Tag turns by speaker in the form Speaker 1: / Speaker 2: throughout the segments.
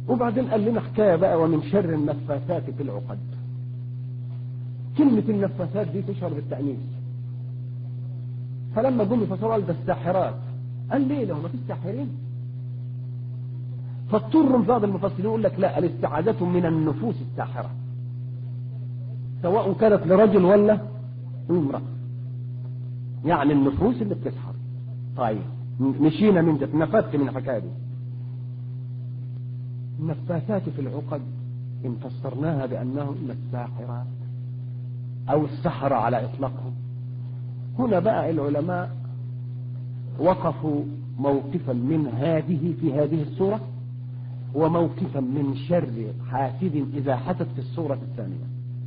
Speaker 1: وبعدين قال لنا حكاية بقى ومن شر النفاثات في العقد كلمة النفاثات دي تشعر بالتأنيث فلما جم يفسروا قال ده الساحرات قال ليه لو ما فيش ساحرين فاضطر بعض المفسرين يقول لك لا الاستعاذة من النفوس الساحرة سواء كانت لرجل ولا امرأة يعني النفوس اللي بتسحر طيب مشينا من ده نفذت من الحكايه دي النفاثات في العقد إن فسرناها بأنهم الساحرات أو السحرة على إطلاقهم هنا بقى العلماء وقفوا موقفا من هذه في هذه السورة وموقفا من شر حاسد إذا حدث في السورة الثانية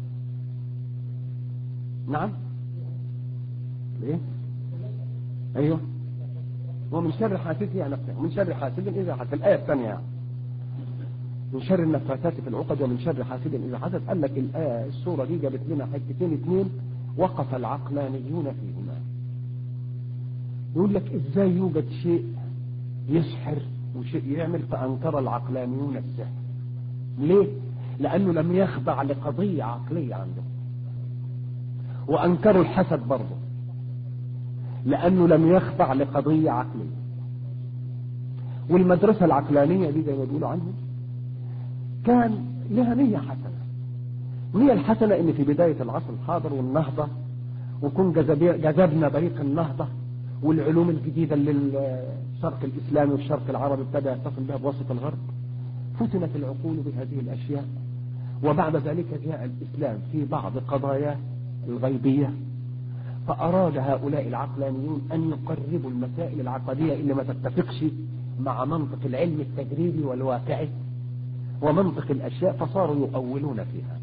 Speaker 1: نعم ايه ايوه ومن شر حاسد يعني نفسه ومن شر حاسد إذا حدث الآية الثانية يعني. من شر النفاثات في العقد ومن شر حاسد إذا حدث قال لك الآية السورة دي جابت لنا حتتين اثنين وقف العقلانيون فيهما يقول لك ازاي يوجد شيء يسحر وشيء يعمل فأنكر العقلانيون السحر ليه؟ لأنه لم يخضع لقضية عقلية عنده وأنكروا الحسد برضه لأنه لم يخضع لقضية عقلية والمدرسة العقلانية دي زي ما بيقولوا عنها كان لها نية حسنة النية الحسنة ان في بداية العصر الحاضر والنهضة وكون جذبنا بريق النهضة والعلوم الجديدة اللي الشرق الإسلامي والشرق العربي ابتدى يتصل بها بواسطة الغرب فتنت العقول بهذه الأشياء وبعد ذلك جاء الإسلام في بعض قضايا الغيبية فأراد هؤلاء العقلانيون أن يقربوا المسائل العقدية اللي ما تتفقش مع منطق العلم التجريبي والواقعي ومنطق الأشياء فصاروا يؤولون فيها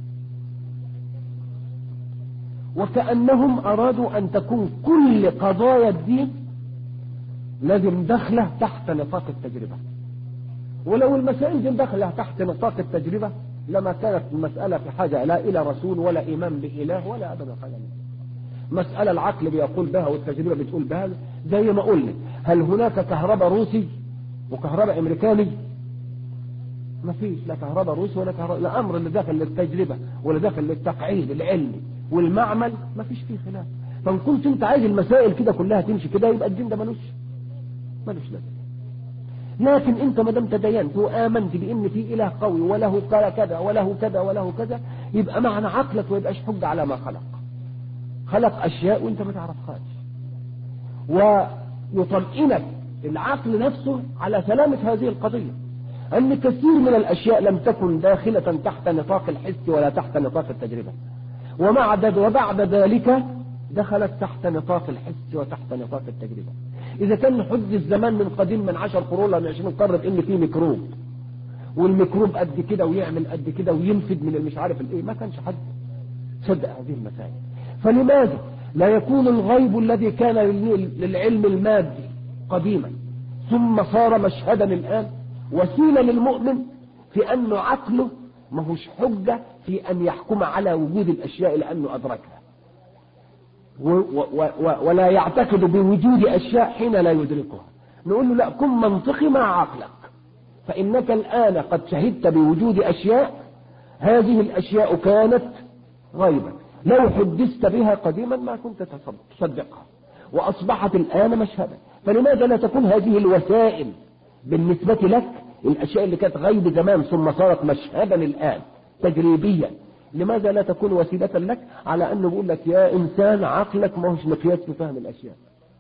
Speaker 1: وكأنهم أرادوا أن تكون كل قضايا الدين لازم دخله تحت نطاق التجربة ولو المسائل دي دخلها تحت نطاق التجربة لما كانت المسألة في حاجة لا إلى رسول ولا إيمان بإله ولا أبدا حاجة مسألة العقل بيقول بها والتجربة بتقول بها زي ما قلنا هل هناك كهرباء روسي وكهرباء أمريكاني ما فيش لا كهرباء روسي ولا كهرباء الأمر اللي داخل للتجربة ولا داخل للتقعيد العلمي والمعمل ما فيش فيه خلاف فان كنت انت عايز المسائل كده كلها تمشي كده يبقى الدين ده ملوش ملوش لازمه لكن انت ما دام تدينت وامنت بان في اله قوي وله كذا وله كذا وله كذا يبقى معنى عقلك ما يبقاش حجه على ما خلق خلق اشياء وانت ما تعرفهاش ويطمئنك العقل نفسه على سلامة هذه القضية أن كثير من الأشياء لم تكن داخلة تحت نطاق الحس ولا تحت نطاق التجربة ومع وبعد ذلك دخلت تحت نطاق الحس وتحت نطاق التجربة إذا كان حج الزمان من قديم من عشر قرون من عشرين قرن إن في ميكروب والميكروب قد كده ويعمل قد كده وينفد من المش عارف الايه ما كانش حد صدق هذه المسائل فلماذا لا يكون الغيب الذي كان للعلم المادي قديما ثم صار مشهدا الآن وسيلة للمؤمن في أنه عقله ما هوش حجة في أن يحكم على وجود الأشياء لأنه أدركها و و و ولا يعتقد بوجود أشياء حين لا يدركها نقول له لا كن منطقي مع عقلك فإنك الآن قد شهدت بوجود أشياء هذه الأشياء كانت غيبا لو حدثت بها قديما ما كنت تصدقها وأصبحت الآن مشهدا فلماذا لا تكون هذه الوسائل بالنسبة لك الأشياء اللي كانت غيب زمان ثم صارت مشهدا الآن تجريبيا لماذا لا تكون وسيلة لك على أنه بيقول لك يا إنسان عقلك ما هوش مقياس في فهم الأشياء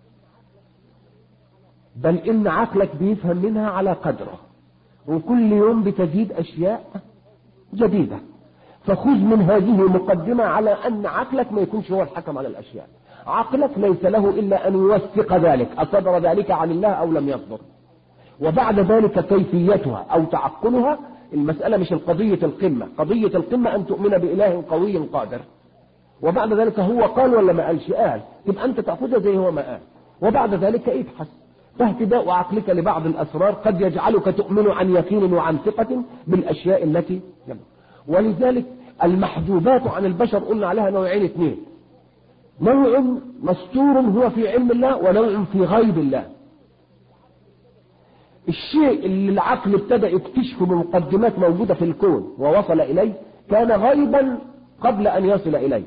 Speaker 1: بل إن عقلك بيفهم منها على قدره وكل يوم بتزيد أشياء جديدة فخذ من هذه مقدمة على أن عقلك ما يكونش هو الحكم على الأشياء عقلك ليس له إلا أن يوثق ذلك أصدر ذلك عن الله أو لم يصدر وبعد ذلك كيفيتها أو تعقلها المسألة مش القضية القمة قضية القمة أن تؤمن بإله قوي قادر وبعد ذلك هو قال ولا ما قالش قال يبقى أنت تأخذها زي هو ما قال وبعد ذلك ابحث فاهتداء عقلك لبعض الأسرار قد يجعلك تؤمن عن يقين وعن ثقة بالأشياء التي يمت. ولذلك المحجوبات عن البشر قلنا عليها نوعين اثنين نوع مستور هو في علم الله ونوع في غيب الله الشيء اللي العقل ابتدى يكتشفه بمقدمات موجودة في الكون ووصل إليه كان غيبا قبل أن يصل إليه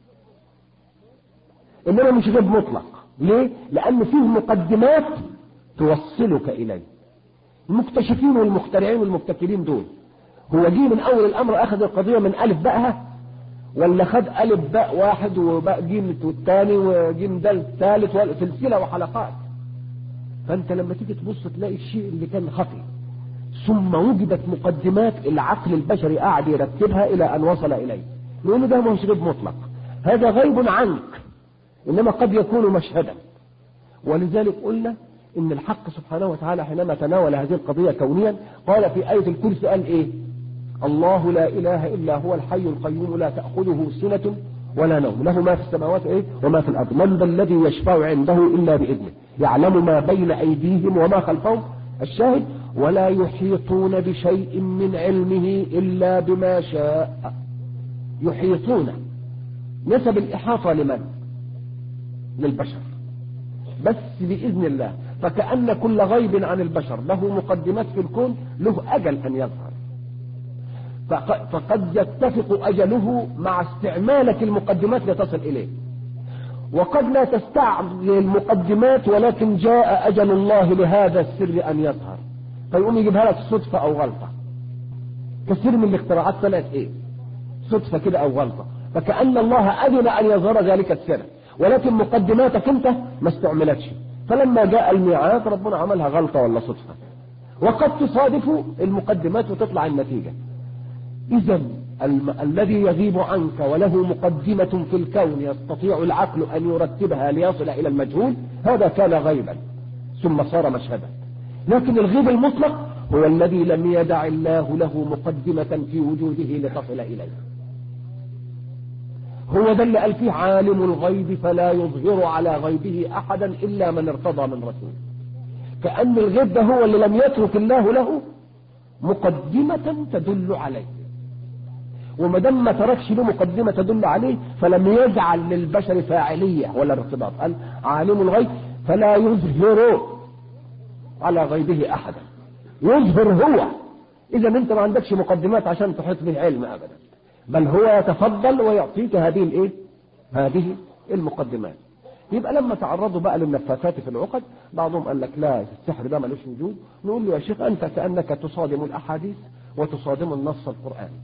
Speaker 1: إنما مش غيب مطلق ليه؟ لأن فيه مقدمات توصلك إليه المكتشفين والمخترعين والمبتكرين دول هو جه من أول الأمر أخذ القضية من ألف بقها ولا خد ألف باء واحد وباء جيم والثاني وجيم دال الثالث سلسلة وحلقات فأنت لما تيجي تبص تلاقي الشيء اللي كان خفي ثم وجدت مقدمات العقل البشري قاعد يرتبها إلى أن وصل إليه لأن ده مش غيب مطلق هذا غيب عنك إنما قد يكون مشهدا ولذلك قلنا إن الحق سبحانه وتعالى حينما تناول هذه القضية كونيا قال في آية الكرسي قال إيه الله لا إله إلا هو الحي القيوم لا تأخذه سنة ولا نوم له ما في السماوات إيه وما في الأرض من ذا الذي يشفع عنده إلا بإذنه يعلم ما بين أيديهم وما خلفهم الشاهد ولا يحيطون بشيء من علمه إلا بما شاء يحيطون نسب الإحاطة لمن للبشر بس بإذن الله فكأن كل غيب عن البشر له مقدمات في الكون له أجل أن يظهر فقد يتفق أجله مع استعمالك المقدمات لتصل إليه وقد لا تستعمل المقدمات ولكن جاء أجل الله لهذا السر أن يظهر فيقوم يجيبها لك صدفة أو غلطة كثير من الاختراعات طلعت إيه صدفة كده أو غلطة فكأن الله أذن أن يظهر ذلك السر ولكن مقدماتك أنت ما استعملتش فلما جاء الميعاد ربنا عملها غلطة ولا صدفة وقد تصادف المقدمات وتطلع النتيجة إذا الم... الذي يغيب عنك وله مقدمة في الكون يستطيع العقل أن يرتبها ليصل إلى المجهول هذا كان غيبا ثم صار مشهدا لكن الغيب المطلق هو الذي لم يدع الله له مقدمة في وجوده لتصل إليه هو ده اللي قال فيه عالم الغيب فلا يظهر على غيبه أحدا إلا من ارتضى من رسول كأن الغيب ده هو اللي لم يترك الله له مقدمة تدل عليه وما دام ما تركش له مقدمة تدل عليه فلم يجعل للبشر فاعلية ولا ارتباط قال عالم الغيب فلا يظهر على غيبه أحدا يظهر هو إذا أنت ما عندكش مقدمات عشان تحيط به علم أبدا بل هو يتفضل ويعطيك هذه الايه هذه المقدمات يبقى لما تعرضوا بقى للنفاثات في العقد بعضهم قال لك لا السحر ده ملوش وجود نقول له يا شيخ انت كانك تصادم الاحاديث وتصادم النص القراني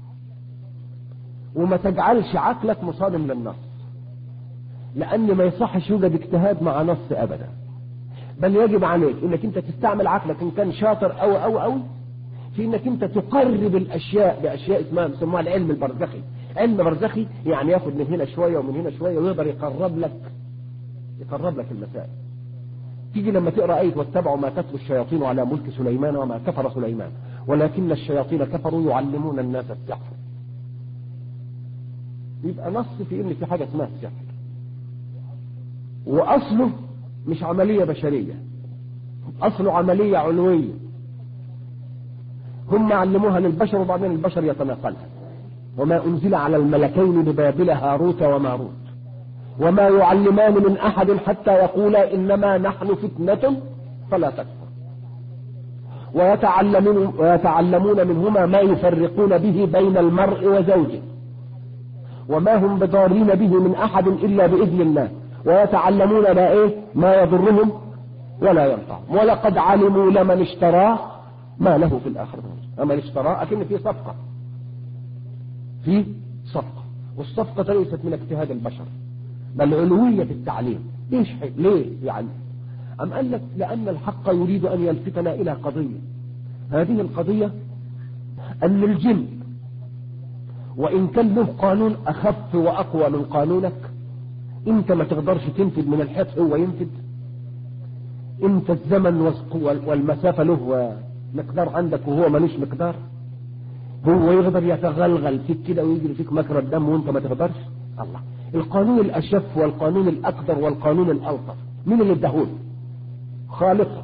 Speaker 1: وما تجعلش عقلك مصادم للنص لان ما يصحش يوجد اجتهاد مع نص ابدا بل يجب عليك انك انت تستعمل عقلك ان كان شاطر او او او في انك انت تقرب الاشياء باشياء اسمها بيسموها العلم البرزخي علم برزخي يعني ياخد من هنا شويه ومن هنا شويه ويقدر يقرب لك يقرب لك المسائل تيجي لما تقرا ايه واتبعوا ما تتلو الشياطين على ملك سليمان وما كفر سليمان ولكن الشياطين كفروا يعلمون الناس السحر يبقى نص في ان في حاجه اسمها السحر واصله مش عمليه بشريه اصله عمليه علويه هم علموها للبشر وبعدين البشر يتناقلها وما أنزل على الملكين ببابل هاروت وماروت وما يعلمان من أحد حتى يقولا إنما نحن فتنة فلا تكفر ويتعلمون, ويتعلمون منهما ما يفرقون به بين المرء وزوجه وما هم بضارين به من أحد إلا بإذن الله ويتعلمون ما إيه ما يضرهم ولا ينفعهم ولقد علموا لمن اشتراه ما له في الآخرة أما اشترى أكن في صفقة في صفقة والصفقة ليست من اجتهاد البشر بل علوية في التعليم ليش ليه يعني أم قال لك لأن الحق يريد أن يلفتنا إلى قضية هذه القضية أن الجن وإن كان له قانون أخف وأقوى من قانونك أنت ما تقدرش تنفذ من الحيط هو ينفذ أنت الزمن والمسافة له مقدار عندك وهو ملوش مقدار هو يقدر يتغلغل فيك كده ويجري فيك مجرى الدم وانت ما تقدرش الله القانون الاشف والقانون الاقدر والقانون الالطف مين اللي اداهوله خالقه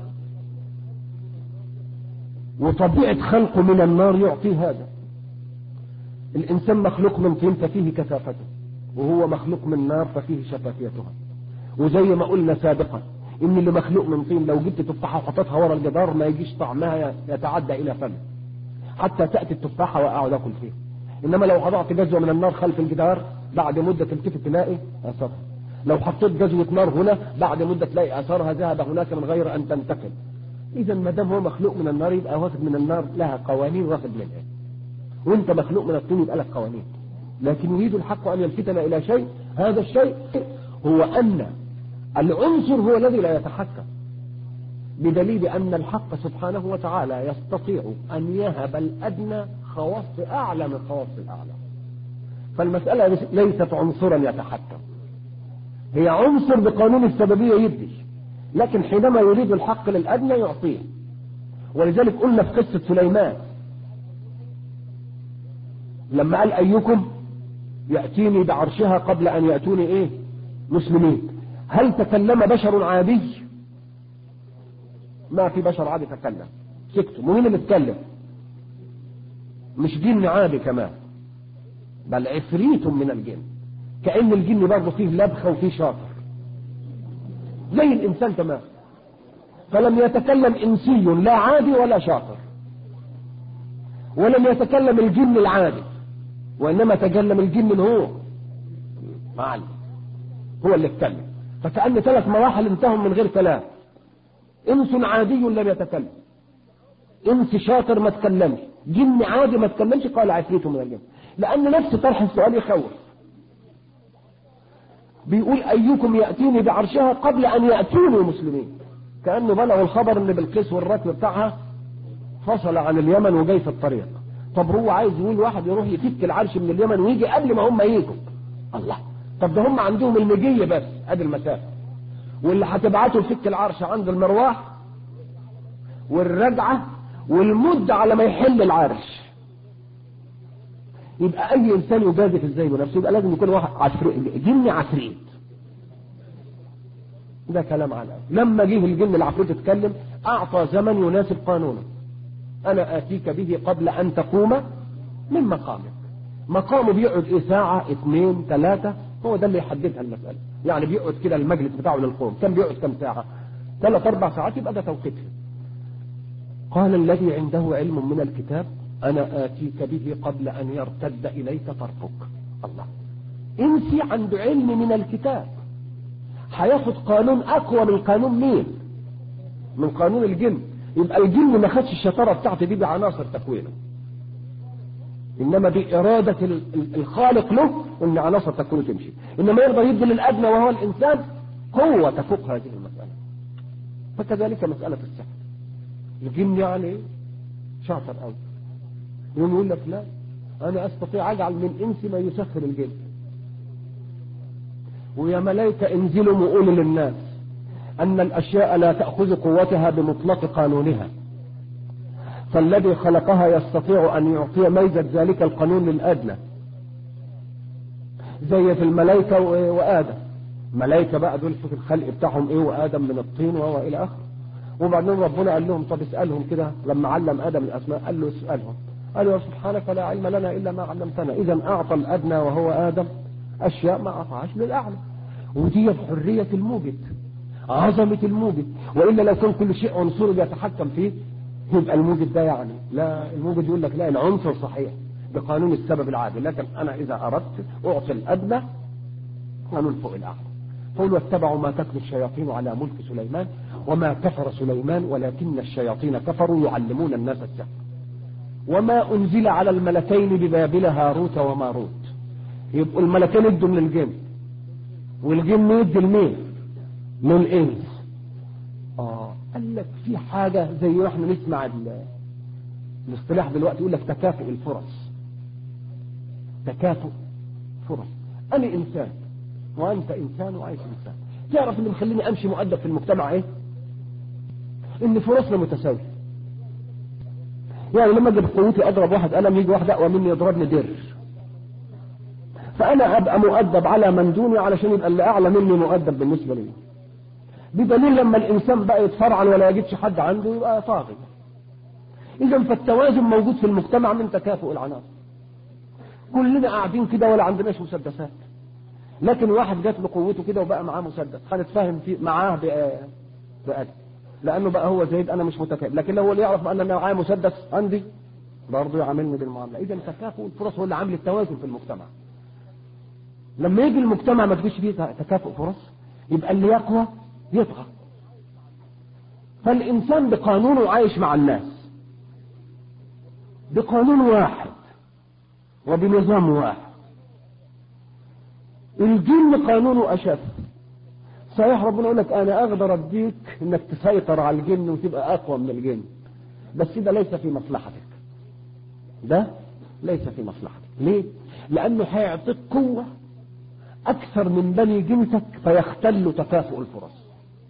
Speaker 1: وطبيعة خلقه من النار يعطي هذا الإنسان مخلوق من طين ففيه كثافته وهو مخلوق من نار ففيه شفافيتها وزي ما قلنا سابقا ان اللي مخلوق من طين لو جبت تفاحه وحطيتها ورا الجدار ما يجيش طعمها يتعدى الى فمه حتى تاتي التفاحه واقعد اكل فيها انما لو وضعت جزوه من النار خلف الجدار بعد مده تلتفت تلاقي اثرها لو حطيت جزوه نار هنا بعد مده تلاقي اثرها ذهب هناك من غير ان تنتقل اذا ما دام هو مخلوق من النار يبقى واخد من النار لها قوانين واخد منها وانت مخلوق من الطين يبقى لك قوانين لكن يريد الحق ان يلفتنا الى شيء هذا الشيء هو ان العنصر هو الذي لا يتحكم بدليل أن الحق سبحانه وتعالى يستطيع أن يهب الأدنى خواص أعلى من خواص الأعلى فالمسألة ليست عنصرا يتحكم هي عنصر بقانون السببية يدي لكن حينما يريد الحق للأدنى يعطيه ولذلك قلنا في قصة سليمان لما قال أيكم يأتيني بعرشها قبل أن يأتوني إيه مسلمين هل تكلم بشر عادي ما في بشر عادي تكلم سكتوا مين اللي اتكلم مش جن عادي كمان بل عفريت من الجن كأن الجن برضه فيه لبخة وفيه شاطر زي الإنسان تمام فلم يتكلم إنسي لا عادي ولا شاطر ولم يتكلم الجن العادي وإنما تكلم الجن هو معلم هو اللي اتكلم فكأن ثلاث مراحل انتهوا من غير كلام انس عادي لم يتكلم انس شاطر ما تكلمش جن عادي ما تكلمش قال عفريت من الجن لان نفس طرح السؤال يخوف بيقول ايكم ياتيني بعرشها قبل ان ياتوني مسلمين كانه بلغوا الخبر ان بالقيس والركب بتاعها فصل عن اليمن وجاي في الطريق طب هو عايز يقول واحد يروح يفك العرش من اليمن ويجي قبل ما هم يجوا الله طب ده هم عندهم المجية بس ادي المسافة واللي هتبعته يفك العرش عند المرواح والرجعة والمدة على ما يحل العرش يبقى اي انسان يجازف ازاي بنفسه يبقى لازم يكون واحد عفريت جن عفريت ده كلام على لما جه الجن العفريت اتكلم اعطى زمن يناسب قانونه انا اتيك به قبل ان تقوم من مقامك مقامه بيقعد ايه ساعة اثنين ثلاثة هو ده اللي يحددها المسألة يعني بيقعد كده المجلس بتاعه للقوم كم بيقعد كم ساعة ثلاث اربع ساعات يبقى ده توقيتها قال الذي عنده علم من الكتاب انا اتيك به قبل ان يرتد اليك طرفك الله انسي عنده علم من الكتاب هياخد قانون اقوى من قانون مين من قانون الجن يبقى الجن ما خدش الشطارة بتاعته دي بعناصر تكوينه انما بإرادة الخالق له ان عناصر تكوينه تمشي انما يرضى يدي للادنى وهو الانسان قوة تفوق هذه المسألة فكذلك مسألة السحر الجن يعني شاطر قوي يوم يقول لك لا انا استطيع اجعل من انس ما يسخر الجن ويا ملائكة انزلوا وقولوا للناس ان الاشياء لا تأخذ قوتها بمطلق قانونها فالذي خلقها يستطيع ان يعطي ميزة ذلك القانون للادنى زي في الملائكة وادم ملائكة بقى دول في الخلق بتاعهم ايه وادم من الطين وهو الى اخره وبعدين ربنا قال لهم طب اسألهم كده لما علم ادم الاسماء قال له اسألهم قالوا سبحانك لا علم لنا الا ما علمتنا اذا اعطى الادنى وهو ادم اشياء ما اعطاهاش للاعلى ودي حرية الموجد عظمة الموجد وإلا لو كان كل شيء عنصري بيتحكم فيه يبقى الموجد ده يعني لا الموجد يقول لك لا العنصر صحيح بقانون السبب العادل لكن أنا إذا أردت أعطي الأدنى قانون فوق الأعلى قل واتبعوا ما تتلو الشياطين على ملك سليمان وما كفر سليمان ولكن الشياطين كفروا يعلمون الناس السحر وما أنزل على الملكين ببابل هاروت وماروت يبقوا الملكين يدوا من الجن والجن يدي لمين للإنس آه قال لك في حاجة زي ما احنا نسمع الاصطلاح دلوقتي يقول لك تكافؤ الفرص تكافؤ فرص أنا إنسان وأنت إنسان وعايش إنسان تعرف اللي مخليني أمشي مؤدب في المجتمع إيه؟ إن فرصنا متساوية يعني لما اجي بقوتي اضرب واحد قلم يجي واحد اقوى مني يضربني در فانا ابقى مؤدب على من دوني علشان يبقى اللي اعلى مني مؤدب بالنسبه لي بدليل لما الانسان بقى يتفرعن ولا يجدش حد عنده يبقى طاغي اذا فالتوازن موجود في المجتمع من تكافؤ العناصر كلنا قاعدين كده ولا عندناش مسدسات لكن واحد جات له قوته كده وبقى معاه مسدس هنتفاهم في معاه بقى لانه بقى هو زيد انا مش متكافئ لكن لو هو اللي يعرف ان انا معايا مسدس عندي برضه يعاملني بالمعامله اذا تكافؤ الفرص هو اللي عامل التوازن في المجتمع لما يجي المجتمع ما تجيش فيه تكافؤ فرص يبقى اللي يقوى يطغى فالانسان بقانونه عايش مع الناس بقانون واحد وبنظام واحد الجن قانونه اشد صحيح ربنا يقول لك انا اقدر اديك انك تسيطر على الجن وتبقى اقوى من الجن بس ده ليس في مصلحتك ده ليس في مصلحتك ليه لانه هيعطيك قوه اكثر من بني جنسك فيختل تكافؤ الفرص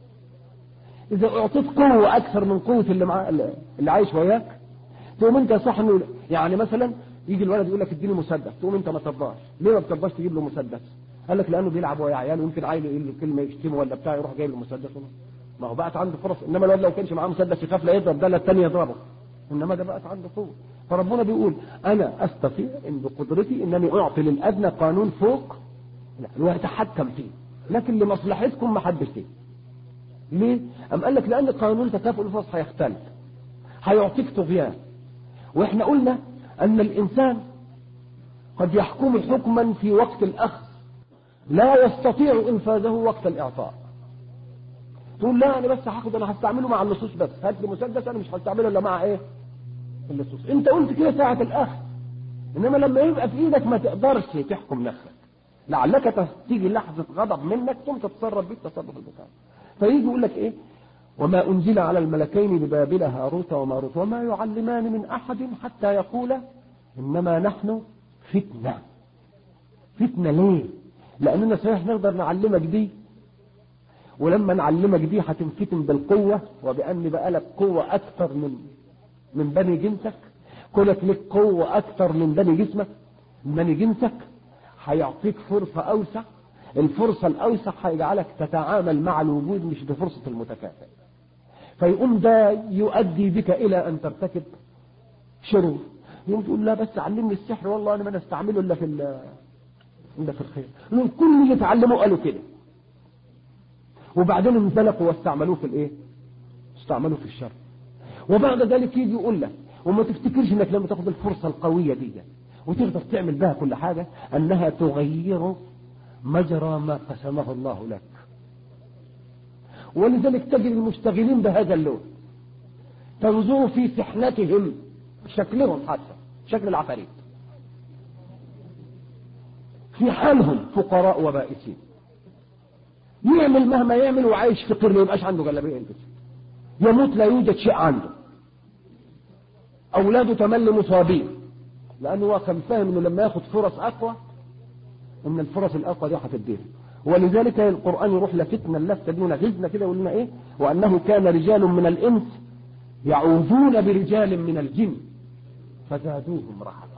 Speaker 1: اذا اعطيت قوه اكثر من قوه اللي مع اللي عايش وياك تقوم انت صح انه يعني مثلا يجي الولد يقول لك اديني مسدس تقوم انت ما ترضاش ليه ما بترضاش تجيب له مسدس قال لك لانه بيلعب ويا عياله يمكن عيل يقول له كلمه يشتمه ولا بتاع يروح جايب له مسدس ما هو بقت عنده فرص انما الولد لو كانش معاه مسدس يخاف لا يضرب ده لا الثاني يضربه انما ده بقت عنده قوه فربنا بيقول انا استطيع ان بقدرتي انني اعطي للادنى قانون فوق لا ويتحكم فيه لكن لمصلحتكم ما حدش فيه ليه؟ أم قال لك لأن قانون تكافؤ الفرص هيختل هيعطيك طغيان واحنا قلنا أن الإنسان قد يحكم حكما في وقت الأخذ لا يستطيع إنفاذه وقت الإعطاء تقول لا أنا بس هاخد أنا هستعمله مع اللصوص بس هات لي مسدس أنا مش هستعمله إلا مع إيه؟ اللصوص أنت قلت كده ساعة الأخذ إنما لما يبقى في إيدك ما تقدرش تحكم نفسك لعلك تيجي لحظة غضب منك ثم تتصرف بيه التصرف البتاع فيجي يقول لك ايه وما انزل على الملكين ببابل هاروت وماروت وما يعلمان من احد حتى يقولا انما نحن فتنة فتنة ليه لاننا صحيح نقدر نعلمك دي ولما نعلمك دي هتنفتن بالقوة وبأن بقى لك قوة أكثر من من بني جنسك كونك لك قوة أكثر من بني جسمك من بني جنسك هيعطيك فرصة أوسع الفرصة الأوسع هيجعلك تتعامل مع الوجود مش بفرصة المتكافئ فيقوم ده يؤدي بك إلى أن ترتكب شرور يقوم تقول لا بس علمني السحر والله أنا ما نستعمله إلا في إلا في الخير كل اللي اتعلموا قالوا كده وبعدين انزلقوا واستعملوه في الايه استعملوه في الشر وبعد ذلك يجي يقول لك وما تفتكرش انك لما تاخد الفرصة القوية دي وتقدر تعمل بها كل حاجة انها تغير مجرى ما قسمه الله لك ولذلك تجد المشتغلين بهذا اللون تنظر في سحنتهم شكلهم حتى شكل العفاريت في حالهم فقراء وبائسين يعمل مهما يعمل وعايش في قرن يبقاش عنده جلابيه يلبس يموت لا يوجد شيء عنده اولاده تملي مصابين لانه هو كان فاهم انه لما ياخد فرص اقوى ان الفرص الاقوى دي هتديها ولذلك القران يروح لفتنا اللفته دي ونغزنا كده ويقول لنا ايه وانه كان رجال من الانس يعوذون برجال من الجن فزادوهم رهبا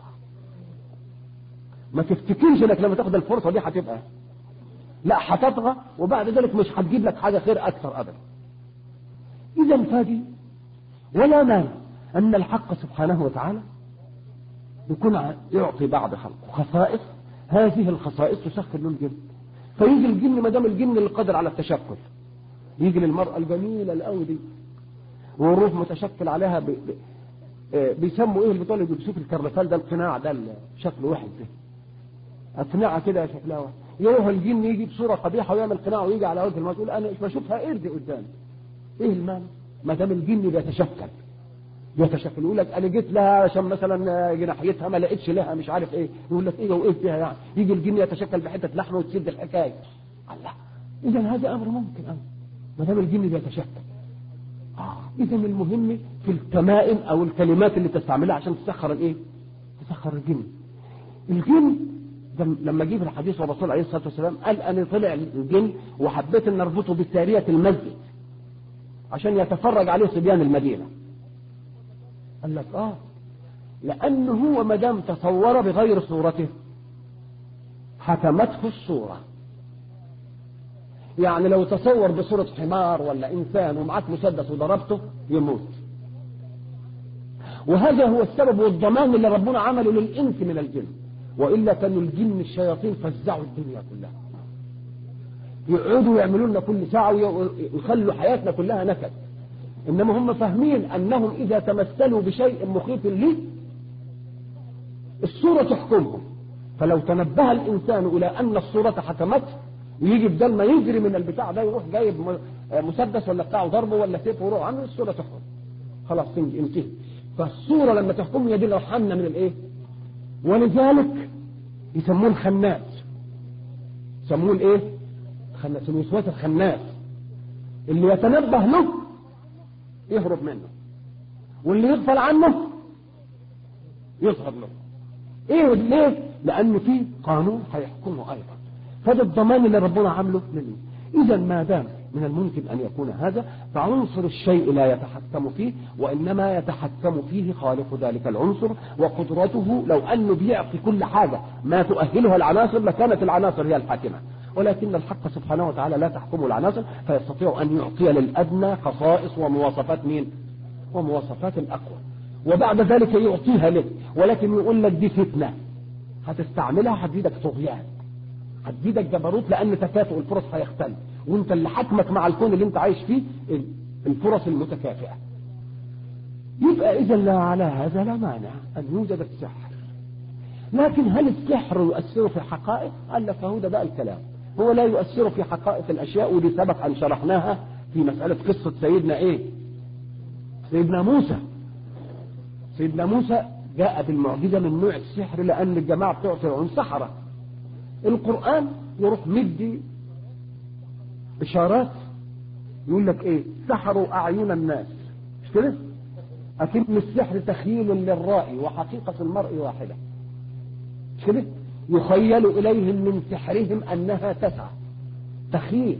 Speaker 1: ما تفتكرش انك لما تاخد الفرصه دي هتبقى لا هتطغى وبعد ذلك مش هتجيب لك حاجه خير اكثر ابدا اذا فادي ولا مانع ان الحق سبحانه وتعالى يكون يعطي بعض خلقه خصائص هذه الخصائص تسخر له الجن فيجي الجن ما دام الجن اللي قادر على التشكل يجي للمرأة الجميلة القوي دي والروح متشكل عليها ب... ب... بيسموا ايه البطولة اللي بيشوف الكرنفال ده القناع ده شكله وحش ده اقنعة كده شكلها وحش يروح الجن يجي بصورة قبيحة ويعمل قناع ويجي على وجه الماء تقول انا مش بشوفها قرد قدامي ايه المعنى ما دام الجن بيتشكل يتشكل يقول لك انا جيت لها عشان مثلا جناحيتها ما لقيتش لها مش عارف ايه يقول لك ايه وايه فيها يعني يجي الجن يتشكل بحته لحمه وتسد الحكايه الله اذا هذا امر ممكن امر ما دام الجن بيتشكل اه اذا المهم في التمائم او الكلمات اللي تستعملها عشان تسخر الايه تسخر الجن الجن لما جه في الحديث الرسول عليه الصلاه والسلام قال انا طلع الجن وحبيت ان اربطه بساريه المسجد عشان يتفرج عليه صبيان المدينه قال لك اه لانه هو ما دام تصور بغير صورته حكمته الصوره يعني لو تصور بصورة حمار ولا إنسان ومعك مسدس وضربته يموت وهذا هو السبب والضمان اللي ربنا عمله للإنس من الجن وإلا كانوا الجن الشياطين فزعوا الدنيا كلها يقعدوا يعملوا لنا كل ساعة ويخلوا حياتنا كلها نكد إنما هم فاهمين أنهم إذا تمثلوا بشيء مخيف لي الصورة تحكمهم فلو تنبه الإنسان إلى أن الصورة حكمته ويجي بدل ما يجري من البتاع ده يروح جايب مسدس ولا بتاعه ضربه ولا سيف ويروح عنه الصورة تحكم خلاص انتهي فالصورة لما تحكم هي دي اللي رحمنا من الايه ولذلك يسموه الخناس يسموه الايه خناس الوسواس الخناس اللي يتنبه له يهرب منه واللي يغفل عنه يظهر له ايه ليه لان في قانون هيحكمه ايضا فده الضمان اللي ربنا عامله منه اذا ما دام من الممكن ان يكون هذا فعنصر الشيء لا يتحكم فيه وانما يتحكم فيه خالق ذلك العنصر وقدرته لو انه بيعطي كل حاجه ما تؤهلها العناصر لكانت العناصر هي الحاكمه ولكن الحق سبحانه وتعالى لا تحكم العناصر فيستطيع ان يعطي للادنى خصائص ومواصفات مين؟ ومواصفات الاقوى وبعد ذلك يعطيها لك ولكن يقول لك دي فتنه هتستعملها هتزيدك طغيان هتزيدك جبروت لان تكافؤ الفرص هيختل وانت اللي حكمك مع الكون اللي انت عايش فيه الفرص المتكافئه يبقى اذا لا على هذا لا مانع ان يوجد السحر لكن هل السحر يؤثر في الحقائق قال لك فهو ده بقى الكلام هو لا يؤثر في حقائق الاشياء ودي سبق ان شرحناها في مساله قصه سيدنا ايه سيدنا موسى سيدنا موسى جاء بالمعجزه من نوع السحر لان الجماعه بتوع فرعون سحره القرآن يروح مدي إشارات يقول لك إيه سحروا أعين الناس مش كده؟ أكن السحر تخيل للرائي وحقيقة المرء واحدة مش كده؟ يخيل إليهم من سحرهم أنها تسعى تخيل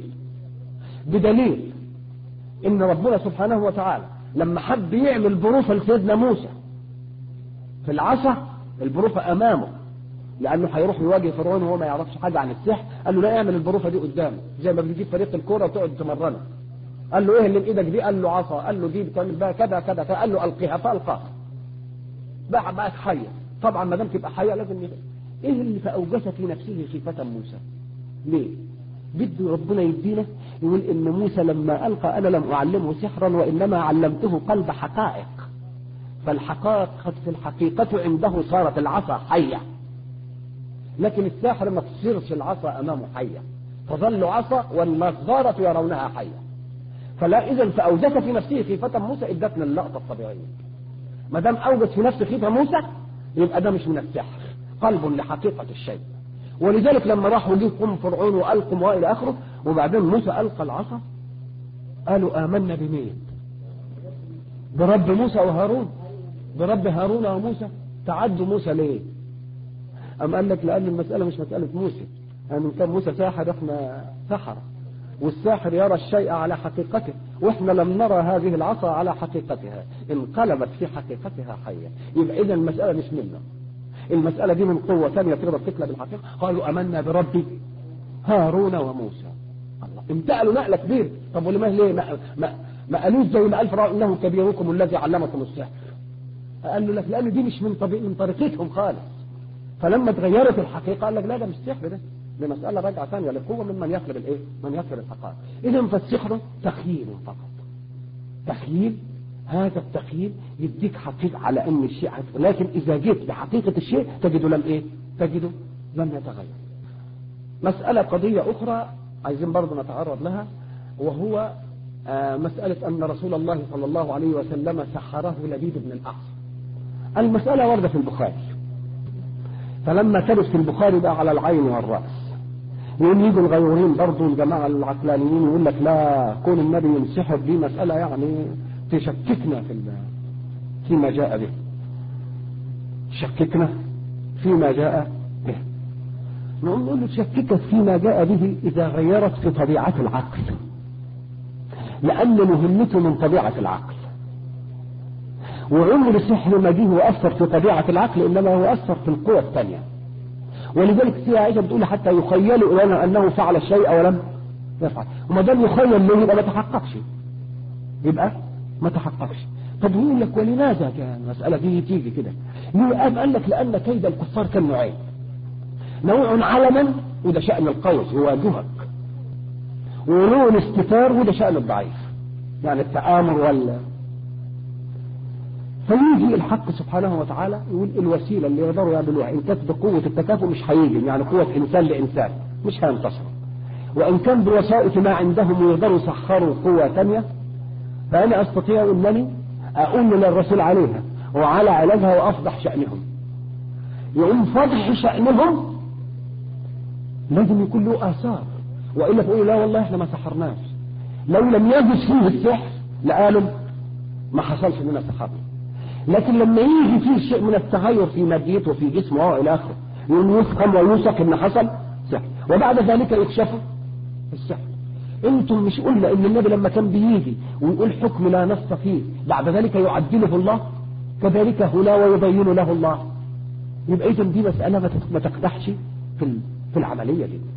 Speaker 1: بدليل إن ربنا سبحانه وتعالى لما حب يعمل بروفة لسيدنا موسى في العصا البروفة أمامه لانه هيروح يواجه فرعون وهو ما يعرفش حاجه عن السحر قال له لا اعمل البروفه دي قدامه زي ما بتجيب فريق الكوره وتقعد تمرنه قال له ايه اللي بايدك دي قال له عصا قال له دي بتعمل بها كذا كذا قال له القيها فالقاها بقى بقت حيه طبعا ما دام تبقى حيه لازم يبقى. ايه اللي فاوجس في نفسه خيفه موسى ليه بده ربنا يدينا يقول ان موسى لما القى انا لم اعلمه سحرا وانما علمته قلب حقائق فالحقائق في الحقيقه عنده صارت العصا حيه لكن الساحر ما تصيرش العصا امامه حيه تظل عصا والنظارة يرونها حيه فلا اذا فاوجس في نفسه خيفة موسى ادتنا اللقطة الطبيعية ما دام اوجس في نفسه خيفة موسى يبقى ده مش من السحر قلب لحقيقة الشيء ولذلك لما راحوا جه قم فرعون والقم والى اخره وبعدين موسى القى العصا قالوا امنا بمين برب موسى وهارون برب هارون وموسى تعدوا موسى ليه أم قال لك لأن المسألة مش مسألة موسى يعني كان موسى ساحر احنا سحرة والساحر يرى الشيء على حقيقته واحنا لم نرى هذه العصا على حقيقتها انقلبت في حقيقتها حية يبقى اذا المسألة مش منا المسألة دي من قوة ثانية تقدر تقلب الحقيقة قالوا أمنا برب هارون وموسى الله انتقلوا نقلة كبيرة طب ولما ليه ما, ما, ما قالوش زي ما قال فرعون انه كبيركم الذي علمكم السحر قال له لك لأن دي مش من طبيعي من طريقتهم خالص فلما اتغيرت الحقيقة قال لك لا ده مش سحر ده دي مسألة راجعة ثانية لقوة ممن يقلب الايه؟ من يقلب الحقائق. إذا فالسحر تخيل فقط. تخيل هذا التخيل يديك حقيقة على أن الشيء لكن إذا جيت بحقيقة الشيء تجده لم إيه؟ تجده لم يتغير. مسألة قضية أخرى عايزين برضه نتعرض لها وهو آه مسألة أن رسول الله صلى الله عليه وسلم سحره لبيد بن الأعصم. المسألة واردة في البخاري. فلما ثبت في البخاري بقى على العين والرأس يقول يجوا الغيورين برضه الجماعة العقلانيين يقول لك لا كون النبي ينسحب دي مسألة يعني تشككنا في فيما جاء به تشككنا فيما جاء به نقول له تشككك فيما جاء به إذا غيرت في طبيعة العقل لأن مهمته من طبيعة العقل وعمر السحر ما جه وأثر في طبيعة العقل إنما هو أثر في القوى الثانية ولذلك سيدة عائشة بتقول حتى يخيل إلينا أنه فعل الشيء ولم يفعل وما دام يخيل له يبقى ما تحققش يبقى ما تحققش طب يقول لك ولماذا كان المسألة دي تيجي كده يقول قال لك لأن كيد الكفار كان نوعين نوع علما وده شأن القوس يواجهك وله الاستتار وده شأن الضعيف يعني التآمر ولا فيجي الحق سبحانه وتعالى يقول الوسيلة اللي يقدروا يعملوها إن كانت بقوة التكافؤ مش هيجي يعني قوة إنسان لإنسان مش هينتصروا وإن كان بوسائط ما عندهم ويقدروا يسخروا قوة ثانية فأنا أستطيع أنني أقول للرسول عليها وعلى علاجها وأفضح شأنهم يقوم فضح شأنهم لازم يكون له آثار وإلا تقول لا والله إحنا ما سحرناش لو لم يجد فيه السحر لقالوا ما حصلش لنا سحرنا لكن لما يجي فيه شيء من التغير في ماديته وفي جسمه والى اخره يقوم يفهم ويوثق ان حصل سحر وبعد ذلك يكشف السحر انتم مش قلنا ان النبي لما كان بيجي ويقول حكم لا نص فيه بعد ذلك يعدله الله كذلك هنا ويبين له الله يبقى اذا دي مسألة ما تقدحش في في العملية دي